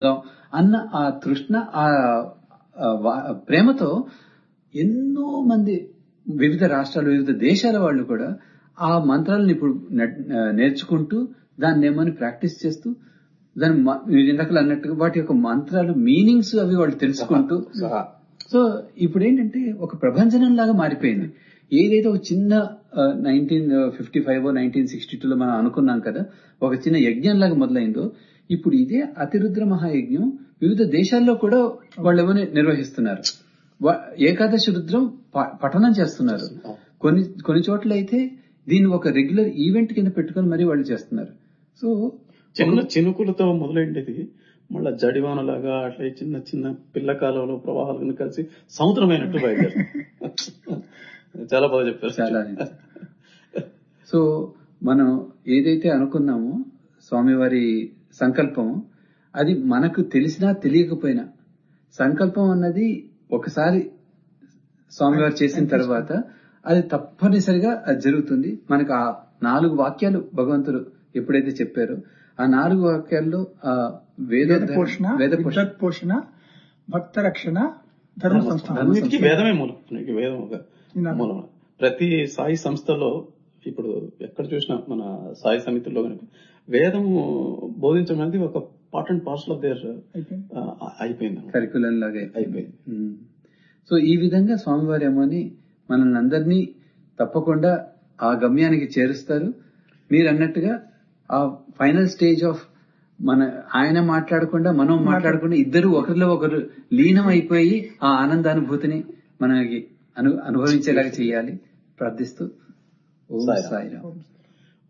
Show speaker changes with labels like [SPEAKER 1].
[SPEAKER 1] అన్న ఆ తృష్ణ ఆ ఆ వా- ప్రేమతో ఎన్నో మంది వివిధ రాష్ట్రాలు వివిధ దేశాల వాళ్ళు కూడా ఆ మంత్రాలను ఇప్పుడు నడ్- నేర్చుకుంటూ దాన్ని ఏమని ప్రాక్టీస్ చేస్తూ దాని మ- మీరు ఇందాకలు అన్నట్టుగా వాటి యొక్క మంత్రాలు మీనింగ్స్ అవి వాళ్ళు తెలుసుకుంటూ
[SPEAKER 2] సహా
[SPEAKER 1] సో ఇప్పుడు ఏంటంటే ఒక ప్రభంజనం లాగా మారిపోయింది ఏదైతే ఒక చిన్న nineteen fifty five nineteen sixty టూలో మనం అనుకున్నాం కదా ఒక చిన్న యజ్ఞం లాగా మొదలైందో ఇప్పుడు ఇదే అతిరుద్ర మహాయజ్ఞం వివిధ దేశాల్లో కూడా వాళ్ళు ఏమని నిర్వహిస్తున్నారు వా- ఏకాదశి రుద్రం ప- పఠనం చేస్తున్నారు కొన్ని కొన్ని చోట్ల అయితే దీన్ని ఒక రెగ్యులర్ ఈవెంట్ కింద పెట్టుకొని మరీ వాళ్ళు చేస్తున్నారు సో
[SPEAKER 2] చిన్న చినుకులతో మొదలైండేది మళ్ళా జడివానలాగా అట్లా ఈ చిన్న చిన్న పిల్ల కాలంలో ప్రవాహాలను కలిసి సముద్రమైనట్టు బయలుదేరు చాలా బాగా చెప్పారు
[SPEAKER 1] చాలా సో మనం ఏదైతే అనుకున్నామో స్వామివారి సంకల్పము అది మనకు తెలిసినా తెలియకపోయినా సంకల్పం అన్నది ఒకసారి స్వామివారు చేసిన తర్వాత అది తప్పనిసరిగా అది జరుగుతుంది మనకు ఆ నాలుగు వాక్యాలు భగవంతుడు ఎప్పుడైతే చెప్పారో ఆ నాలుగు వాక్యాల్లో ఆ వేద
[SPEAKER 3] వేద పోషణ
[SPEAKER 1] వేద పోషణ
[SPEAKER 3] విద్వత్ పోషణ భక్త రక్షణ ధర్మ సంస్థానం
[SPEAKER 2] అన్నిటికీ వేదమే మూలం అన్నిటికీ వేదం ఒక
[SPEAKER 3] నినాదం.
[SPEAKER 2] మూలం ప్రతి సాయి సంస్థలో ఇప్పుడు ఎక్కడ చూసినా మన సాయి సమితుల్లో కనుక వేదం బోధించడం అనేది ఒక part and parcel of their
[SPEAKER 3] అయిపోయింది
[SPEAKER 2] అయిపోయింది
[SPEAKER 1] కరికులం లాగే
[SPEAKER 2] అయిపోయింది
[SPEAKER 1] ఉమ్. సో ఈ విధంగా స్వామివారు ఏమోని మనల్ని అందరినీ తప్పకుండా ఆ గమ్యానికి చేరుస్తారు మీరు అన్నట్టుగా ఆ ఫైనల్ స్టేజ్ ఆఫ్ మన ఆయన మాట్లాడకుండా మనం మాట్లాడకుండా ఇద్దరు ఒకరిలో ఒకరు లీనం అయిపోయి ఆ ఆనందానుభూతిని మనకి అను అనుభవించేలాగా చేయాలి ప్రార్థిస్తూ ఓం
[SPEAKER 2] సాయిరాం.
[SPEAKER 1] సాయిరాం